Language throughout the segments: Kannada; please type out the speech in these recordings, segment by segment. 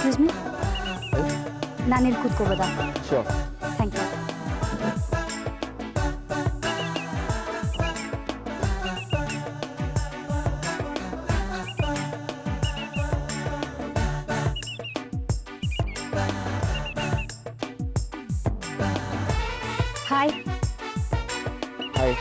ಎಕ್ಸ್ಕ್ಯೂಸ್ ಮೀ ನಾನು ಇಲ್ಲಿ ಕೂತ್ಕೋಬೋದಾ sure thank you hi hi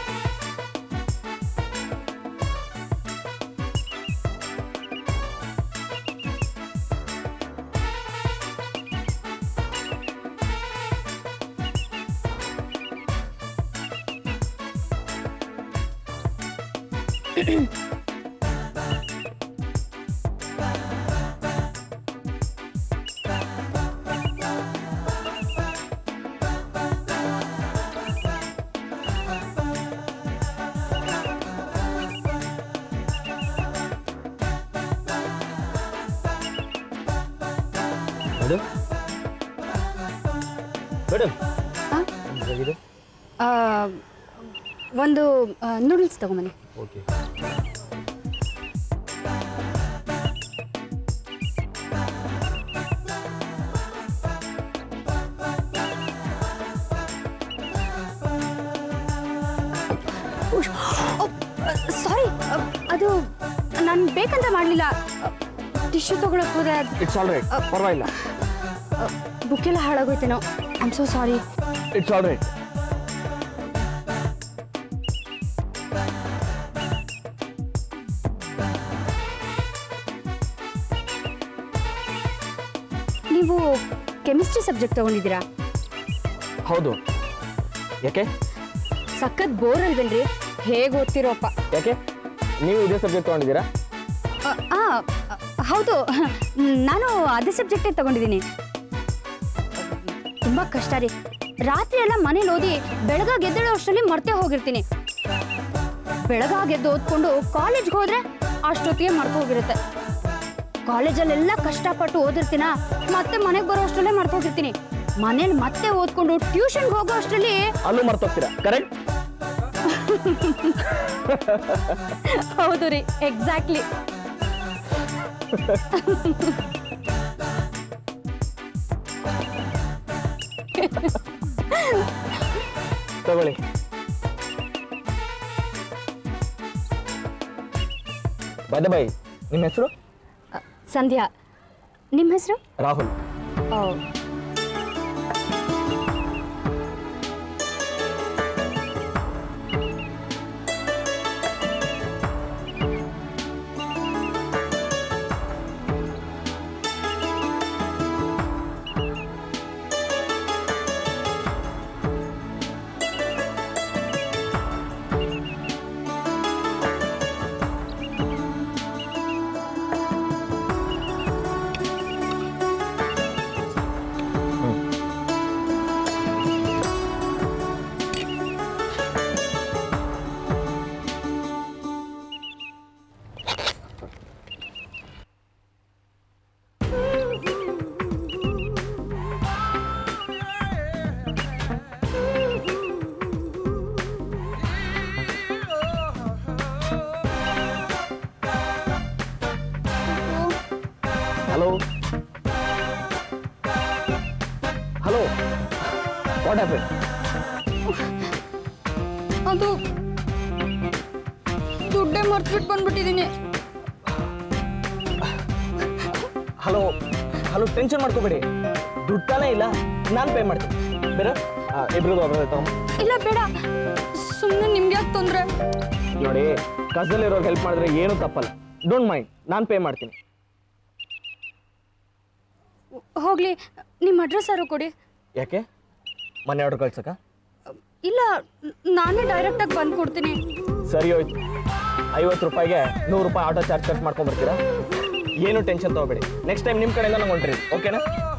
madam madam ಹಾಂ ಹೇಗಿದೆ ಒಂದು ನೂಡಲ್ಸ್ ತಗೊಂಬನ್ನಿ ಓಕೆ ಸಾರಿ ಅದು ನಾನು ಬೇಕಂತ ಮಾಡಲಿಲ್ಲ ಟಿಶ್ಯೂ ತೊಗೊಳಕ್ಕೆ ಹೋದೆ ಇಟ್ಸ್ ಆಲ್ ರೈಟ್ ಪರವಾಗಿಲ್ಲ ಬುಕ್ ಎಲ್ಲ ಹಾಳಾಗೋಯ್ತೇನೋ I'm so sorry it's all right ನೀವು ಕೆಮಿಸ್ಟ್ರಿ ಸಬ್ಜೆಕ್ಟ್ ತಗೊಂಡಿದ್ದೀರಾ ಹೌದು ಯಾಕೆ ಸಖತ್ ಬೋರ್ ಅಲ್ವೇನ್ರಿ ಹೇಗೆ ಓದ್ತಿರೋಪ್ಪ ಯಾಕೆ ನೀವು ಇದೇ ಸಬ್ಜೆಕ್ಟ್ ತೊಗೊಂಡಿದ್ದೀರಾ ಆ, ಆ, ಹೌದು ನಾನು ಅದೇ ಸಬ್ಜೆಕ್ಟೇ ತಗೊಂಡಿದ್ದೀನಿ ತುಂಬ ಕಷ್ಟ ರೀ ರಾತ್ರಿ ಎಲ್ಲ ಮನೇಲಿ ಓದಿ ಬೆಳಗಾಗಿ ಎದ್ದೇಳೋ ಅಷ್ಟರಲ್ಲಿ ಮರ್ತೇ ಹೋಗಿರ್ತೀನಿ ಬೆಳಗಾಗಿ ಎದ್ದು ಓದ್ಕೊಂಡು ಕಾಲೇಜ್ಗೆ ಹೋದ್ರೆ ಅಷ್ಟೊತ್ತಿಗೆ ಮರ್ತು ಹೋಗಿರುತ್ತೆ ಕಾಲೇಜಲ್ಲೆಲ್ಲ ಕಷ್ಟಪಟ್ಟು ಓದಿರ್ತೀನ ಮತ್ತೆ ಮನೆಗೆ ಬರೋ ಅಷ್ಟರಲ್ಲೇ ಮರ್ತು ಹೋಗಿರ್ತೀನಿ ಮನೇಲಿ ಮತ್ತೆ ಓದ್ಕೊಂಡು ಟ್ಯೂಷನ್ಗೆ ಹೋಗೋ ಅಷ್ಟರಲ್ಲಿ ಅಲ್ಲೂ ಮರ್ತೋಗ್ತೀರಾ ಕರೆಕ್ಟ್ ಹೌದು ರೀ ಎಕ್ಸಾಕ್ಟ್ಲಿ ತಗೊಳ್ಳಿ ಬದ ಬಾಯ್ ನಿಮ್ಮ ಹೆಸರು ಸಂಧ್ಯಾ ನಿಮ್ಮ ಹೆಸರು Rahul hello hello what happen ಅದು ದುಡ್ಡೇ ಮರ್ತ್ಬಿಟ್ಟು ಬಂದ್ಬಿಟ್ಟಿದ್ದೀನಿ ಹಲೋ ಹಲೋ ಟೆನ್ಷನ್ ಮಾಡ್ಕೋಬೇಡಿ ದುಡ್ಡು ತಾನೇ ಇಲ್ಲ ನಾನು ಪೇ ಮಾಡ್ತೀನಿ ಬೇರೆ ಇಬ್ರದ್ದು ಒಬ್ಬರೇ ತಗೊಂಡು ಇಲ್ಲ ಬೇಡ ಸುಮ್ಮನೆ ನಿಮ್ಗೆ ಯಾಕೆ ತೊಂದರೆ ನೋಡಿ ಕಸಲ್ ಇರೋರ್ಗೆ ಹೆಲ್ಪ್ ಮಾಡಿದ್ರೆ ಏನೂ ತಪ್ಪಲ್ಲ ಡೋಂಟ್ ಮೈಂಡ್ ನಾನು ಪೇ ಮಾಡ್ತೀನಿ ಹೋಗ್ಲಿ ನಿಮ್ಮ ಅಡ್ರೆಸ್ ಯಾರು ಕೊಡಿ ಯಾಕೆ ಮನೆ ಆರ್ಡರ್ ಕಳ್ಸಕ್ಕ ಇಲ್ಲ ನ- ನಾನೇ ಡೈರೆಕ್ಟಾಗಿ ಬಂದು ಕೊಡ್ತೀನಿ ಸರಿ ಹೋಯ್ತು ಐವತ್ತು ರೂಪಾಯಿಗೆ ನೂರು ರೂಪಾಯಿ ಆಟೋ ಚಾರ್ಜ್ ಕಟ್ ಮಾಡ್ಕೊಂಡ್ ಬರ್ತೀರಾ ಏನು ಟೆನ್ಷನ್ ತಗೋಬೇಡಿ ನೆಕ್ಸ್ಟ್ ಟೈಮ್ ನಿಮ್ಮ ಕಡೆಯಿಂದ ನಂಗೆ ಹೊಂಟ್ರಿ ಓಕೆನಾ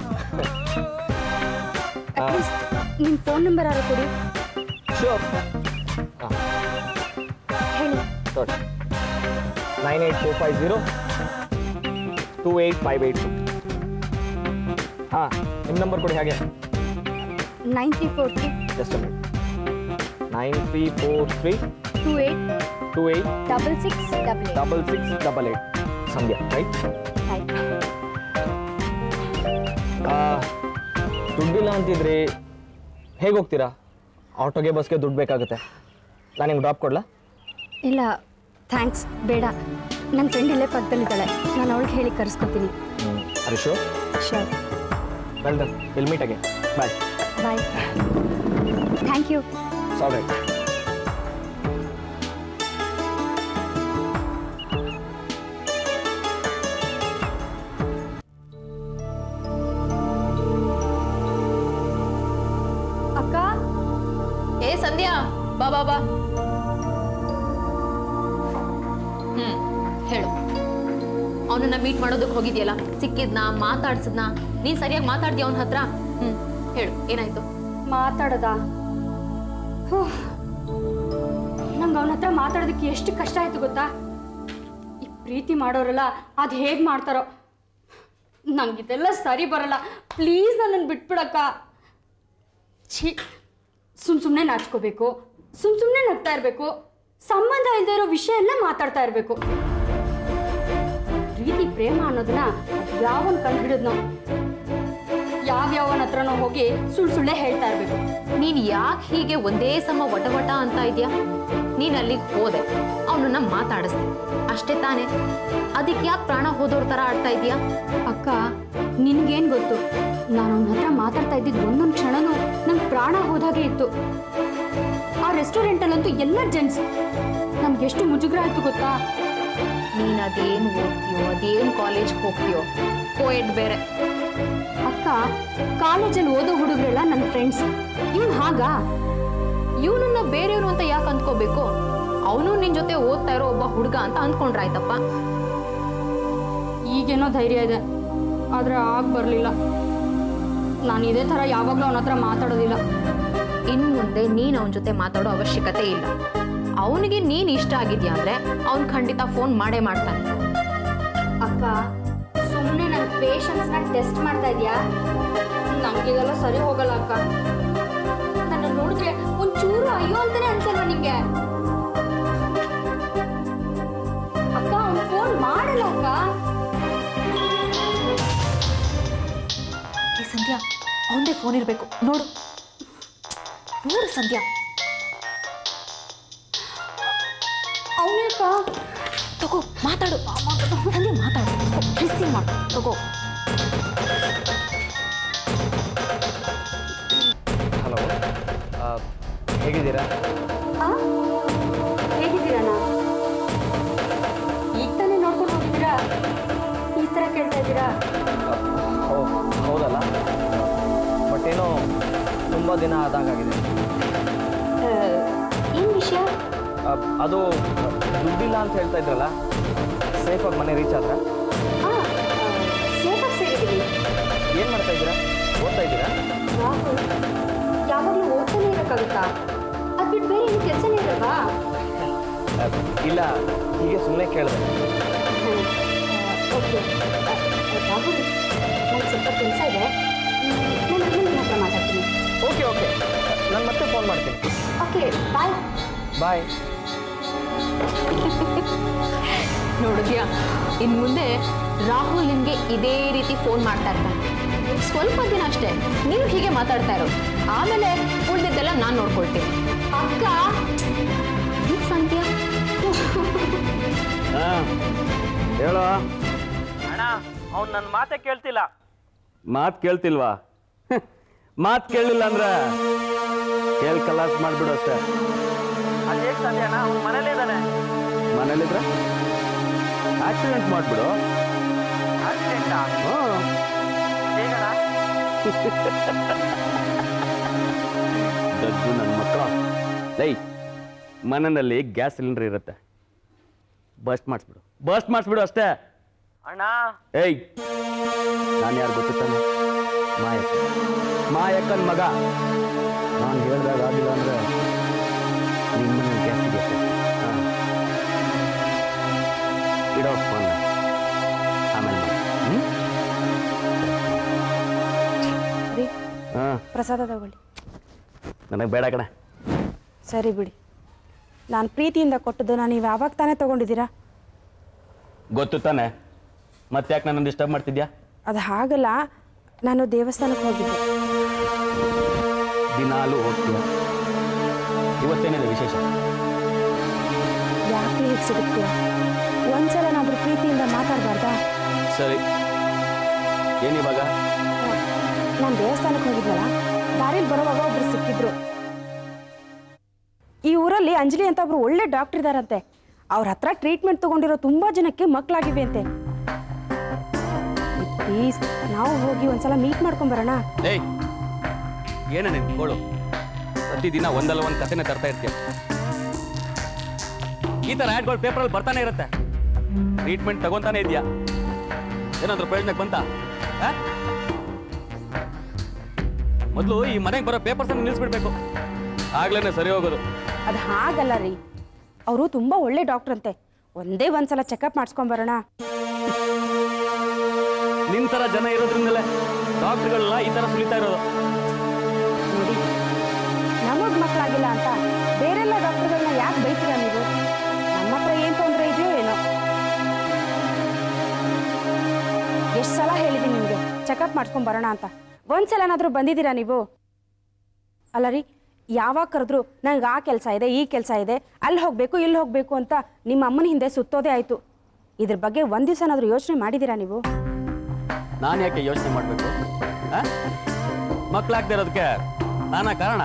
ಅಟ್ಲೀಸ್ಟ್ ನಿಮ್ಮ ಫೋನ್ ನಂಬರ್ ಯಾರು ಕೊಡಿ ಶೋರ್ ಹಾಂ ಹೇಳಿ ನೋಡಿ nine eight four five zero two eight five eight two ಹಾಂ ನಿಮ್ಮ ನಂಬರ್ ಕೊಡಿ ಹಾಗೆ nine three four three just minute nine three four three two eight two eight double six double eight double six double eight Sandhya right ಆಯ್ತು ದುಡ್ಡಿಲ್ಲ ಅಂತಿದ್ರಿ ಹೇಗೆ ಹೋಗ್ತೀರಾ ಆಟೋಗೆ ಬಸ್ಗೆ ದುಡ್ಡು ಬೇಕಾಗುತ್ತೆ ನಾನು ನಿಮ್ಗೆ ಡ್ರಾಪ್ ಕೊಡ್ಲಾ ಇಲ್ಲ ಥ್ಯಾಂಕ್ಸ್ ಬೇಡ ನನ್ನ ಫ್ರೆಂಡ್ ಇಲ್ಲೇ ಪಕ್ಕದಲ್ಲಿದ್ದಾಳೆ ನಾನು ಅವಳಿಗೆ ಹೇಳಿ ಕರೆಸ್ಕೊತೀನಿ Harish sure well done will meet again bye bye thank you ಸಾಲ್ ರೈಟ್ ಅಕ್ಕ ಏ ಸಂಧ್ಯಾ ಬಾ ಬಾ ಬಾ ಹ್ಮ್ ಹೇಳು ಅವನನ್ನ ಮೀಟ್ ಮಾಡೋದಕ್ಕೆ ಹೋಗಿದ್ಯಲ್ಲ ಸಿಕ್ಕಿದ್ನ ಮಾತಾಡ್ಸಿದ್ನ ನೀನ್ ಸರಿಯಾಗಿ ಮಾತಾಡ್ತೀಯ ಅವನ ಹತ್ರ ಹ್ಮ್ ಹೇಳು ಏನಾಯ್ತು ಮಾತಾಡೋದ ನಂಗೆ ಅವನ ಹತ್ರ ಮಾತಾಡೋದಕ್ಕೆ ಎಷ್ಟು ಕಷ್ಟ ಆಯ್ತು ಗೊತ್ತಾ ಈ ಪ್ರೀತಿ ಮಾಡೋರಲ್ಲ ಅದು ಹೇಗೆ ಮಾಡ್ತಾರೋ ನಂಗೆ ಇದೆಲ್ಲ ಸರಿ ಬರಲ್ಲ ಪ್ಲೀಸ್ ನನ್ನನ್ನು ಬಿಟ್ಬಿಡಕ್ಕ ಛೀ ಸುಮ್ ಸುಮ್ಮನೆ ನಾಚ್ಕೋಬೇಕು ಸುಮ್ ಸುಮ್ಮನೆ ನಗ್ತಾ ಇರಬೇಕು ಸಂಬಂಧ ಇಲ್ಲದೆ ಇರೋ ವಿಷಯ ಎಲ್ಲ ಮಾತಾಡ್ತಾ ಇರಬೇಕು ಪ್ರೀತಿ ಪ್ರೇಮ ಅನ್ನೋದನ್ನ ಯಾವನ್ ಕಂಡುಹಿಡಿದ್ನೋ ಯಾವ್ಯಾವನ ಹತ್ರನೋ ಹೋಗಿ ಸುಳ್ಳು ಸುಳ್ಳೆ ಹೇಳ್ತಾ ಇರಬೇಕು ನೀನ್ ಯಾಕೆ ಹೀಗೆ ಒಂದೇ ಸಮ ವಟ ವಟ ಅಂತ ಇದ್ಯಾ ನೀನ್ ಅಲ್ಲಿಗೆ ಹೋದೆ ಅವನನ್ನ ಮಾತಾಡಿಸ್ದೆ ಅಷ್ಟೇ ತಾನೇ ಅದಕ್ಕೆ ಯಾಕೆ ಪ್ರಾಣ ಹೋದೋರ್ ತರ ಆಡ್ತಾ ಇದೀಯಾ ಅಕ್ಕ ನಿನ್ಗೇನ್ ಗೊತ್ತು ನಾನು ಅವನ ಹತ್ರ ಮಾತಾಡ್ತಾ ಇದ್ದಿದ್ದು ಒಂದೊಂದು ಕ್ಷಣನೂ ನಂಗೆ ಪ್ರಾಣ ಹೋದಾಗೆ ಇತ್ತು ಆ ರೆಸ್ಟೋರೆಂಟಲ್ಲಂತೂ ಎಲ್ಲ ಜೆಂಟ್ಸ್ ನಮ್ಗೆ ಎಷ್ಟು ಮುಜುಗರ ಆಯ್ತು ಗೊತ್ತಾ ನೀನ್ ಅದೇನ್ ಓದ್ತೀಯೋ ಅದೇನ್ ಕಾಲೇಜ್ ಹೋಗ್ತೀಯೋ ಕೋಯೆಡ್ ಬೇರೆ ಅಕ್ಕ ಕಾಲೇಜಲ್ಲಿ ಓದೋ ಹುಡುಗರೆಲ್ಲ ನನ್ನ ಫ್ರೆಂಡ್ಸ್ ಇವ್ನು ಹಾಗಾ ಇವನನ್ನ ಬೇರೆಯವರು ಅಂತ ಯಾಕೆ ಅಂದ್ಕೋಬೇಕು ಅವನು ನಿನ್ ಜೊತೆ ಓದ್ತಾ ಇರೋ ಒಬ್ಬ ಹುಡುಗ ಅಂತ ಅಂದ್ಕೊಂಡ್ರಾಯ್ತಪ್ಪ ಈಗೇನೋ ಧೈರ್ಯ ಇದೆ ಆದರೆ ಆಗ ಬರಲಿಲ್ಲ ನಾನು ಇದೇ ಥರ ಯಾವಾಗಲೂ ಅವನ ಹತ್ರ ಮಾತಾಡೋದಿಲ್ಲ ಇನ್ ಮುಂದೆ ನೀನ್ ಅವನ ಜೊತೆ ಮಾತಾಡೋ ಅವಶ್ಯಕತೆ ಇಲ್ಲ ಅವನಿಗೆ ನೀನ್ ಇಷ್ಟ ಆಗಿದ್ಯಾ ಅಂದ್ರೆ ಅವ್ನ್ ಖಂಡಿತ ಫೋನ್ ಮಾಡೇ ಮಾಡ್ತಾನೆ ಅಕ್ಕ ಸುಮ್ಮನೆ ನನ್ನ ಪೇಷನ್ಸ್ನ ಟೆಸ್ಟ್ ಮಾಡ್ತಾ ಇದೆಯಾ ನಮಗಿದೆಲ್ಲ ಸರಿ ಹೋಗಲ್ಲ ಅಕ್ಕ ನನ್ನ ನೋಡಿದ್ರೆ ಒಂಚೂರು ಅಯ್ಯೋ ಅಂತಾನೆ ಅನ್ಸಲ್ವಾ ನಿಂಗೆ ಅಕ್ಕ ಅವ್ನು ಫೋನ್ ಮಾಡಲ್ಲ ಅಕ್ಕ ಏ ಸಂಧ್ಯಾ ಅವನದೇ ಫೋನ್ ಇರ್ಬೇಕು ನೋಡು ನೋಡು ಸಂಧ್ಯಾ ಅವನೇ ಅಕ್ಕ ತಗೋ ಮಾತಾಡು ಸಂಧ್ಯಾ ಮಾತಾಡು ರಿಸೀವ್ ಮಾಡು ತಗೋ ಹಲೋ ಹೇಗಿದ್ದೀರಾ ಆ? ಹೇಗಿದ್ದೀರಣ್ಣ ಈಗ ತಾನೇ ನೋಡ್ಕೊಂಡು ಹೋಗಿದ್ದೀರಾ ಈ ಥರ ಕೇಳ್ತಾ ಇದ್ದೀರಾ ಓ ಹೌದಲ್ಲ ಬಟ್ ಏನೋ ತುಂಬ ದಿನ ಆದಂಗಾಗಿದೆ ಏನು ವಿಷಯ ಆ, ಅದು ದುಡ್ಡಿಲ್ಲ ಅಂತ ಹೇಳ್ತಾ ಇದ್ರಲ್ಲ ಸೇಫಾಗಿ ಮನೆ ರೀಚ್ ಆದ್ರ ಹಾಂ ಸೇಫಾಗಿ ಸೇರಿದ್ದೀವಿ ಏನು ಮಾಡ್ತಾ ಇದ್ದೀರಾ ಓದ್ತಾ ಇದ್ದೀರಾ ರಾಹುಲ್ ಯಾವಾಗಲೂ ಓದ್ತಾನೆ ಇರೋಕ್ಕಾಗುತ್ತಾ ಅದು ಬಿಟ್ಟು ಬೇರೆ ಏನು ಕೆಲಸನೇ ಇರಲ್ವಾ ಆ, ಇಲ್ಲ ಹೀಗೆ ಸುಮ್ಮನೆ ಕೇಳಿದೆ ಓಕೆ ರಾಹುಲ್ ನನಗೆ ಸ್ವಲ್ಪ ಕೆಲಸ ಇದೆ ನಾನು ನಿಮ್ಮ ಹತ್ರ ಮಾತಾಡ್ತೀನಿ ಓಕೆ ಓಕೆ ನಾನು ಮತ್ತೆ ಫೋನ್ ಮಾಡ್ತೀನಿ ಓಕೆ ಬಾಯ್ ಬಾಯ್ ನೋಡಿದ್ಯಾ ಇನ್ ಮುಂದೆ ರಾಹುಲ್ ನಿಮ್ಗೆ ಇದೇ ರೀತಿ ಫೋನ್ ಮಾಡ್ತಾ ಇರ್ತಾನೆ ಸ್ವಲ್ಪ ದಿನ ಅಷ್ಟೇ ನೀವು ಹೀಗೆ ಮಾತಾಡ್ತಾ ಇರೋದು ಆಮೇಲೆ ಉಳಿದಿದ್ದೆಲ್ಲ ನಾನು ನೋಡ್ಕೊಳ್ತೀನಿ ಅಕ್ಕ ಈ ಸಂಧ್ಯಾ ಹಾಂ ಹೇಳೋ ಅಣ್ಣ ಅವ್ನು ನನ್ನ ಮಾತೇ ಕೇಳ್ತಿಲ್ಲ ಮಾತು ಕೇಳ್ತಿಲ್ವಾ ಮಾತು ಕೇಳಲಿಲ್ಲ ಅಂದ್ರೆ ಕೇಳ್ ಕಲಾಸ್ ಮಾಡಿಬಿಡು ಅಷ್ಟೇ ಅದು ಹೇಗೆ ಸಾಧ್ಯ ಅಣ್ಣ ಅವ್ನು ಮನೇಲೇ ಇದ್ದಾನೆ ಮನೇಲಿದ್ರೆ ಆಕ್ಸಿಡೆಂಟ್ ಮಾಡಿಬಿಡು ಆಕ್ಸಿಡೆಂಟಾ ಹಾಂ ಹೇಗಣ್ಣ ದೊಡ್ಡ ನನ್ನ ಮಕ್ಕಳು ಲೈ ಮನೆಯಲ್ಲಿ ಗ್ಯಾಸ್ ಸಿಲಿಂಡರ್ ಇರುತ್ತೆ ಬಸ್ಟ್ ಮಾಡಿಸ್ಬಿಡು ಬಸ್ಟ್ ಮಾಡಿಸ್ಬಿಡು ಅಷ್ಟೇ ಅಣ್ಣ ಏಯ್ ನಾನು ಯಾರು ಗೊತ್ತಾನೆ ಮಾಯಕ್ಕ ಮಾಯಕ್ಕನ ಮಗ ನಾನು ಹೇಳ್ದಾಗ ಆಗಿಲ್ಲ ಅಂದ್ರೆ ನಿಮ್ಮ ಮನೆ ಗ್ಯಾಸ್ ಸಿಗುತ್ತೆ ಹಾಂ ಇಡೋ ಫೋನ್ ಆಮೇಲೆ ಹ್ಞೂ ರೀ ಹಾಂ ಪ್ರಸಾದ ತಗೊಳ್ಳಿ ನನಗೆ ಬೇಡ ಕಣೆ ಸರಿ ಬಿಡಿ ನಾನು ಪ್ರೀತಿಯಿಂದ ಕೊಟ್ಟದ್ದು ನಾನು ನೀವು ಯಾವಾಗ ತಾನೇ ತೊಗೊಂಡಿದ್ದೀರಾ ಗೊತ್ತು ತಾನೆ ಮತ್ತೆ ಯಾಕೆ ನನ್ನ ಡಿಸ್ಟರ್ಬ್ ಮಾಡ್ತಿದ್ಯಾ ಅದು ಹಾಗಲ್ಲ ನಾನು ದೇವಸ್ಥಾನಕ್ಕೆ ಹೋಗಿದ್ದೆ ದಿನಾಲು ಹೋಗ್ತೀಯ ಇವತ್ತೇನಿದೆ ವಿಶೇಷ ಯಾಕೆ ಹೀಗೆ ಸಿಗುತ್ತೆ ಒಂದ್ಸಲನಾದ್ರೂ ಪ್ರೀತಿಯಿಂದ ಮಾತಾಡಬಾರ್ದಾ ಸರಿ ಏನಿವಾಗ ನಾನು ದೇವಸ್ಥಾನಕ್ಕೆ ಹೋಗಿದ್ನಲ್ಲ ದಾರಿಲಿ ಬರುವಾಗ ಒಬ್ರು ಸಿಕ್ಕಿದ್ರು ಈ ಊರಲ್ಲಿ ಅಂಜಲಿ ಅಂತ ಒಬ್ರು ಒಳ್ಳೆ ಡಾಕ್ಟರ್ ಇದಾರಂತೆ ಅವ್ರ ಹತ್ರ ಟ್ರೀಟ್ಮೆಂಟ್ ತಗೊಂಡಿರೋ ತುಂಬಾ ಜನಕ್ಕೆ ಮಕ್ಕಳಾಗಿವೆ ಅಂತೆ ಪ್ಲೀಸ್ ನಾವು ಹೋಗಿ ಒಂದ್ಸಲ ಮೀಟ್ ಮಾಡ್ಕೊಂಡ್ ಬರೋಣ ಏಯ್ ಏನ ನಿನ್ ಕೋಳು ಪ್ರತಿದಿನ ಒಂದಲ್ಲ ಒಂದು ಕಥೆನೇ ತರ್ತಾ ಇರ್ತೀಯ ಈ ಥರ ಆ್ಯಡ್ಗಳು ಪೇಪರಲ್ಲಿ ಬರ್ತಾನೆ ಇರುತ್ತೆ ಟ್ರೀಟ್ಮೆಂಟ್ ತಗೊಂತಾನೆ ಇದೆಯಾ ಏನಾದ್ರೂ ಪ್ರಯೋಜನಕ್ಕೆ ಬಂತ ಮೊದಲು ಈ ಮನೆಗೆ ಬರೋ ಪೇಪರ್ಸ್ ಅನ್ನು ನಿಲ್ಲಿಸ್ಬಿಡ್ಬೇಕು ಆಗ್ಲೇನೆ ಸರಿ ಹೋಗೋದು ಅದು ಹಾಗಲ್ಲ ರೀ ಅವರು ತುಂಬಾ ಒಳ್ಳೆ ಡಾಕ್ಟರ್ ಅಂತೆ ಒಂದೇ ಒಂದ್ಸಲ ಚೆಕಪ್ ಮಾಡಿಸ್ಕೊಂಡ್ ಬರೋಣ ನಿನ್ ಥರ ಜನ ಇರೋದ್ರಿಂದಲೇ ಡಾಕ್ಟರ್ಗಳೆಲ್ಲ ಈ ಥರ ಸುಲಿತಾ ಇರೋದು ನೋಡಿ ನಮಗ್ ಮಕ್ಕಳಾಗಿಲ್ಲ ಅಂತ ಬೇರೆಲ್ಲ ಡಾಕ್ಟರ್ಗಳನ್ನ ಯಾಕೆ ಬೈತೀರಾ ನೀವು ನಮ್ಮ ಹತ್ರ ಏನ್ ತೊಂದರೆ ಇದೆಯೋ ಏನೋ ಎಷ್ಟು ಸಲ ಹೇಳಿದ್ದೀನಿ ನಿಮಗೆ ಚೆಕಪ್ ಮಾಡ್ಕೊಂಡ್ ಬರೋಣ ಅಂತ ಒಂದ್ಸಲನಾದ್ರೂ ಬಂದಿದ್ದೀರಾ ನೀವು ಅಲ್ಲ ರೀ ಯಾವಾಗ ಕರೆದ್ರು ನಂಗೆ ಆ ಕೆಲಸ ಇದೆ ಈ ಕೆಲಸ ಇದೆ ಅಲ್ಲಿ ಹೋಗಬೇಕು ಇಲ್ಲಿ ಹೋಗಬೇಕು ಅಂತ ನಿಮ್ಮ ಅಮ್ಮನ ಹಿಂದೆ ಸುತ್ತೋದೇ ಆಯಿತು ಇದ್ರ ಬಗ್ಗೆ ಒಂದು ದಿವಸನಾದ್ರೂ ಯೋಚನೆ ಮಾಡಿದ್ದೀರಾ ನೀವು ನಾನು ಯಾಕೆ ಯೋಚನೆ ಮಾಡಬೇಕು ಮಕ್ಕಳಾಗದೆ ಇರೋದಕ್ಕೆ ನಾನಾ ಕಾರಣ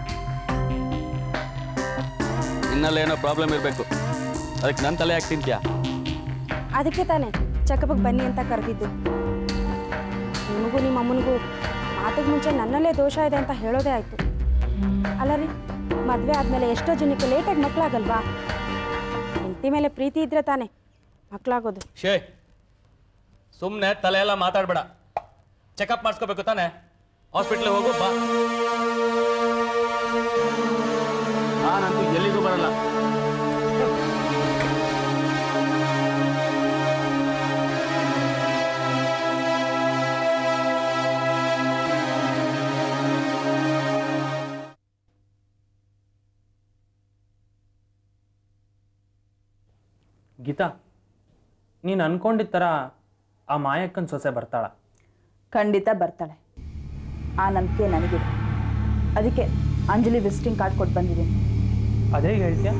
ಇನ್ನಲ್ಲೇನೋ ಪ್ರಾಬ್ಲಮ್ ಇರಬೇಕು ಅದಕ್ಕೆ ನನ್ನ ತಲೆ ಯಾಕೆ ತಿಂತ್ಯಾ ಅದಕ್ಕೆ ತಾನೇ ಚೆಕಪ್ಗೆ ಬನ್ನಿ ಅಂತ ಕರೆದಿದ್ದು ನಿಮಗೂ ನಿಮ್ಮ ಅಮ್ಮನಿಗೂ ಮಾತಿಗೆ ಮುಂಚೆ ನನ್ನಲ್ಲೇ ದೋಷ ಇದೆ ಅಂತ ಹೇಳೋದೇ ಆಯಿತು ಅಲ್ಲ ರೀ ಮದುವೆ ಆದಮೇಲೆ ಎಷ್ಟೋ ಜನಕ್ಕೆ ಲೇಟಾಗಿ ಮಕ್ಕಳಾಗಲ್ವಾ ಹೆಂಡತಿ ಮೇಲೆ ಪ್ರೀತಿ ಇದ್ರೆ ತಾನೇ ಮಕ್ಕಳಾಗೋದು ಶೇ ಸುಮ್ಮನೆ ತಲೆ ಎಲ್ಲ ಮಾತಾಡ್ಬೇಡ ಚೆಕಪ್ ಮಾಡಿಸ್ಕೋಬೇಕು ತಾನೆ ಹಾಸ್ಪಿಟ್ಲಿಗೆ ಹೋಗು ಬಾ ನಾನಂತೂ ಎಲ್ಲಿಗೂ ಬರಲ್ಲ ಗೀತಾ ನೀನು ಅನ್ಕೊಂಡಿದ್ದ ಥರ ಆ ಮಾಯಕ್ಕನ ಸೊಸೆ ಬರ್ತಾಳ ಖಂಡಿತ ಬರ್ತಾಳೆ ಆ ನಂಬಿಕೆ ನನಗಿದೆ ಅದಕ್ಕೆ ಅಂಜಲಿ ವಿಸಿಟಿಂಗ್ ಕಾರ್ಡ್ ಕೊಟ್ಟು ಬಂದಿದ್ದೀನಿ ಅದೇ ಹೇಳ್ತೀಯ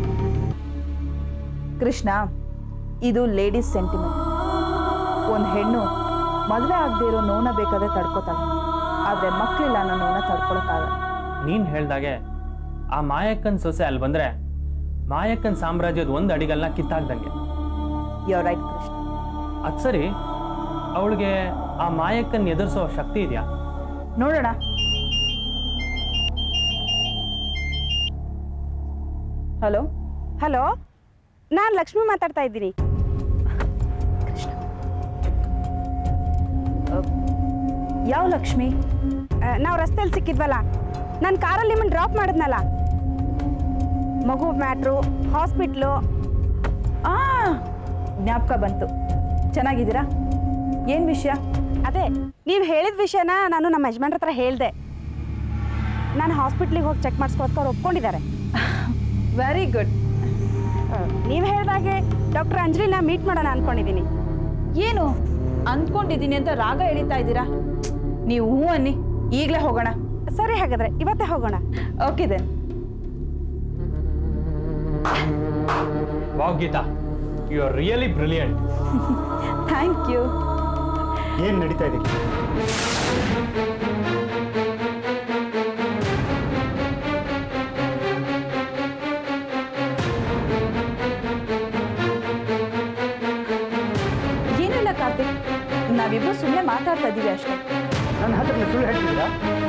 ಕೃಷ್ಣ ಇದು ಲೇಡೀಸ್ ಸೆಂಟಿಮೆಂಟ್ ಒಂದು ಹೆಣ್ಣು ಮದುವೆ ಆಗದೆ ಇರೋ ನೋನ ಬೇಕಾದ್ರೆ ತಡ್ಕೋತಾಳೆ ಆದರೆ ಮಕ್ಕಳಿಲ್ಲ ಅನ್ನೋ ನೋನ ತಡ್ಕೊಳಕ್ಕಾಗಲ್ಲ ನೀನು ಹೇಳ್ದಾಗೆ ಆ ಮಾಯಕ್ಕನ ಸೊಸೆ ಅಲ್ಲಿ ಬಂದರೆ ಮಾಯಕ್ಕನ ಸಾಮ್ರಾಜ್ಯದ ಒಂದು ಅಡಿಗಲ್ನ ಕಿತ್ತಾಕ್ದಂಗೆ ಯೋ ರೈಟ್ ಕೃಷ್ಣ ಅದು ಸರಿ ಅವಳಿಗೆ ಆ ಮಾಯಕ್ಕನ್ ಎದುರಿಸೋ ಶಕ್ತಿ ಇದೆಯಾ ನೋಡೋಣ ಹಲೋ ಹಲೋ ನಾನು ಲಕ್ಷ್ಮಿ ಮಾತಾಡ್ತಾ ಇದ್ದೀನಿ ಯಾವ ಲಕ್ಷ್ಮಿ ನಾವು ರಸ್ತೆಯಲ್ಲಿ ಸಿಕ್ಕಿದ್ವಲ್ಲ ನಾನು ಕಾರಲ್ಲಿ ನಿಮ್ಮನ್ನು ಡ್ರಾಪ್ ಮಾಡಿದ್ನಲ್ಲ ಮಗು ಮ್ಯಾಟ್ರು ಹಾಸ್ಪಿಟ್ಲು ಆ ಜ್ಞಾಪಕ ಬಂತು ಚೆನ್ನಾಗಿದ್ದೀರಾ ಏನು ವಿಷಯ ಅದೇ ನೀವು ಹೇಳಿದ ವಿಷಯನ ನಾನು ನಮ್ಮ ಯಜಮಾನ್ರ ಹತ್ರ ಹೇಳಿದೆ ನಾನು ಹಾಸ್ಪಿಟ್ಲಿಗೆ ಹೋಗಿ ಚೆಕ್ ಮಾಡಿಸ್ಕೊಳಕ್ಕೆ ಅವ್ರು ಒಪ್ಕೊಂಡಿದ್ದಾರೆ ವೆರಿ ಗುಡ್ ನೀವು ಹೇಳಿದಾಗೆ ಡಾಕ್ಟರ್ ಅಂಜಲಿನ ಮೀಟ್ ಮಾಡೋಣ ಅನ್ಕೊಂಡಿದ್ದೀನಿ ಏನು ಅಂದ್ಕೊಂಡಿದ್ದೀನಿ ಅಂತ ರಾಗ ಎಳಿತಾ ಇದ್ದೀರಾ ನೀವು ಹ್ಞೂ ಅನ್ನಿ ಈಗಲೇ ಹೋಗೋಣ ಸರಿ ಹಾಗಾದ್ರೆ ಇವತ್ತೇ ಹೋಗೋಣ okay then wow Geetha you are really brilliant thank you ಏನು ನಡೀತಾ ಇದೆ ಏನಿಲ್ಲ ಕಾರ್ತಿಕ್ ನಾವಿಬ್ರು ಸುಮ್ಮನೆ ಮಾತಾಡ್ತಾ ಇದ್ದೀವಿ ಅಷ್ಟೇ ನನ್ನ ಹತ್ರ ನೀವು ಸುಳ್ಳು ಹೇಳ್ತಿದ್ದೀರಾ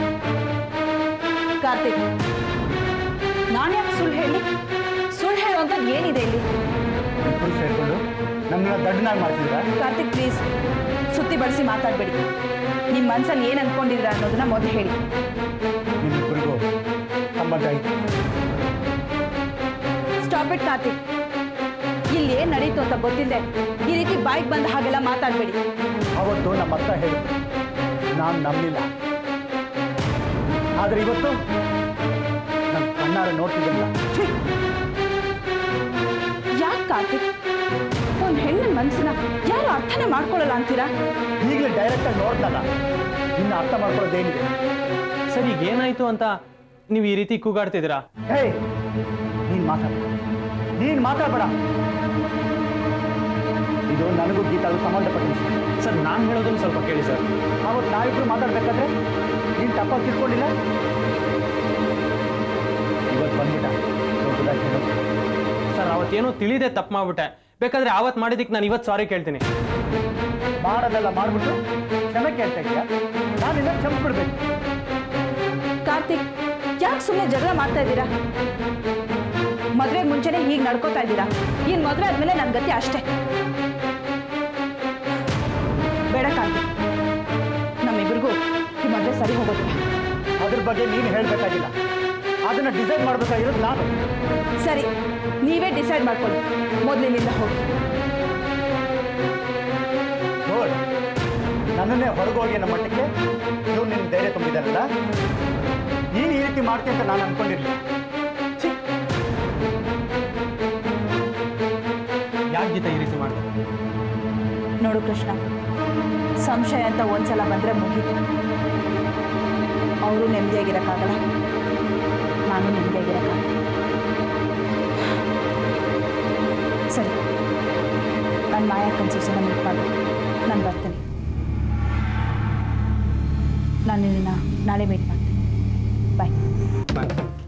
ಕಾರ್ತಿಕ್ ನಾನು ಯಾಕೆ ಸುಳ್ಳು ಹೇಳಿ ಸುಳ್ಳು ಹೇಳುವಂಥದ್ದು ಏನಿದೆ ಇಲ್ಲಿ ಇಬ್ಬರು ಸೇರಿಕೊಂಡು ನಮ್ಮನ್ನ ದಡ್ಡನಾಗಿ ಮಾಡ್ತಿದ್ದೀರಾ ಕಾರ್ತಿಕ್ ಪ್ಲೀಸ್ ಸುತ್ತಿ ಬಳಸಿ ಮಾತಾಡಬೇಡಿ ನಿಮ್ಮ ಮನಸ್ಸಲ್ಲಿ ಏನು ಅನ್ಕೊಂಡಿದ್ದೀರಾ ಅನ್ನೋದನ್ನ ಮೊದಲು ಹೇಳಿ ನಿಮ್ಮಿಬ್ಬರಿಗೂ ಸಂಬಂಧ ಐತೆ ಸ್ಟಾಪ್ ಇಟ್ ಕಾರ್ತಿಕ್ ಇಲ್ಲಿ ಏನು ನಡೀತು ಅಂತ ಗೊತ್ತಿಲ್ಲದೆ ಈ ರೀತಿ ಬಾಯ್ಗೆ ಬಂದ ಹಾಗೆಲ್ಲ ಮಾತಾಡಬೇಡಿ ಅವತ್ತು ನಮ್ಮ ಅಕ್ಕ ಹೇಳಿದ್ರು ನಾನು ನಂಬಲಿಲ್ಲ ಆದರೆ ಇವತ್ತು ನನ್ನ ಕಣ್ಣಾರೆ ನೋಡ್ತಿದ್ದಿಲ್ಲ ಯಾಕೆ ಕಾರ್ತಿಕ್ ಒಂದು ಹೆಣ್ಣಿನ ಮನಸ್ಸನ್ನ ಯಾರು ಅರ್ಥನೇ ಮಾಡ್ಕೊಳ್ಳಲ್ಲ ಅಂತೀರಾ ಈಗಲೇ ಡೈರೆಕ್ಟಾಗಿ ನೋಡ್ದಲ್ಲ ಇನ್ನು ಅರ್ಥ ಮಾಡ್ಕೊಳ್ಳೋದೇನಿದೆ ಸರ್ ಈಗ ಏನಾಯ್ತು ಅಂತ ನೀವು ಈ ರೀತಿ ಕೂಗಾಡ್ತಿದ್ದೀರಾ ಹೇ ನೀನ್ ಮಾತಾಡ ನೀನ್ ಮಾತಾಡ್ಬೇಡ ಇದು ನನಗೂ ಗೀತಾಗೂ ಸಂಬಂಧಪಟ್ಟ ವಿಷಯ ಸರ್ ನಾನು ಹೇಳೋದನ್ನು ಸ್ವಲ್ಪ ಕೇಳಿ ಸರ್ ಅವತ್ತು ನಾವಿಬ್ರು ಮಾತಾಡ್ಬೇಕಾದ್ರೆ ನೀನ್ ತಪ್ಪಾಗಿ ತಿಳ್ಕೊಂಡಿಲ್ಲ ಇವತ್ತು ಬಂದ್ಬಿಟ್ಟ ದೊಡ್ಡದಾಗಿ ಹೇಳೋದು ಸರ್ ಅವತ್ತೇನೋ ತಿಳಿದೆ ತಪ್ಪು ಮಾಡ್ಬಿಟ್ಟೆ ಬೇಕಾದ್ರೆ ಆವತ್ತು ಮಾಡಿದ್ದಕ್ಕೆ ನಾನು ಇವತ್ತು ಸಾರಿ ಕೇಳ್ತೀನಿ ಮಾಡೋದೆಲ್ಲ ಮಾಡ್ಬಿಟ್ಟು ಕ್ಷಮೆ ಕೇಳ್ತಾ ಇದೆಯಾ ನಾನು ಇನ್ನ ಕ್ಷಮಿಸ್ಬಿಡ್ಬೇಕು ಕಾರ್ತಿಕ್ ಯಾಕೆ ಸುಮ್ಮನೆ ಜಗಳ ಮಾಡ್ತಾ ಇದ್ದೀರಾ ಮದ್ವೆಗೆ ಮುಂಚೆನೆ ಹೀಗೆ ನಡ್ಕೋತಾ ಇದ್ದೀರಾ ಇನ್ನು ಮದುವೆ ಆದ್ಮೇಲೆ ನನ್ನ ಗತಿ ಅಷ್ಟೇ ಬೇಡ ಕಾರ್ತಿಕ್ ನಮ್ಮಿಬ್ರಿಗೂ ಈ ಮದುವೆ ಸರಿ ಹೋಗೋದಿಲ್ಲ ಅದ್ರ ಬಗ್ಗೆ ನೀನು ಹೇಳ್ಬೇಕಾಗಿಲ್ಲ ಅದನ್ನ ಡಿಸೈಡ್ ಮಾಡ್ಬೇಕಾಗಿರೋದು ನಾನು ಸರಿ ನೀವೇ ಡಿಸೈಡ್ ಮಾಡ್ಕೊಳ್ಳಿ ಮೊದಲಿನಿಂದ ಹೋಗಿ ನೋಡ್ ನನ್ನನ್ನೇ ಹೊರಗೋಗಿ ನಮ್ಮ ಮಟ್ಟಕ್ಕೆ ಇವ್ರು ನಿನ್ನ ಧೈರ್ಯ ತುಂಬಿದಾನಲ್ಲ ನೀನು ಈ ರೀತಿ ಮಾಡ್ತೀನಿ ಅಂತ ನಾನು ಅನ್ಕೊಂಡಿರ್ಲಿಲ್ಲ ಛೀ, ಯಾಕೆ ಗೀತ ಈ ರೀತಿ ಮಾಡಿದೆ ನೋಡು ಕೃಷ್ಣ ಸಂಶಯ ಅಂತ ಒಂದ್ಸಲ ಬಂದ್ರೆ ಮುಗೀತು ಅವರು ನೆಮ್ಮದಿಯಾಗಿರೋಕ್ಕಾಗಲ್ಲ ನಾನು ನೆಮ್ಮದಿಯಾಗಿರೋಕ್ಕಾಗಲ್ಲ ಸರಿ ನಾನು ಮಾಯಾ ಕನ್ಸೂಸನ ಮೀಟ್ ಮಾಡಬೇಕು ನಾನು ಬರ್ತೇನೆ ನಾನು ನಿನ್ನ ನಾಳೆ ಮೀಟ್ ಮಾಡ್ತೀನಿ ಬಾಯ್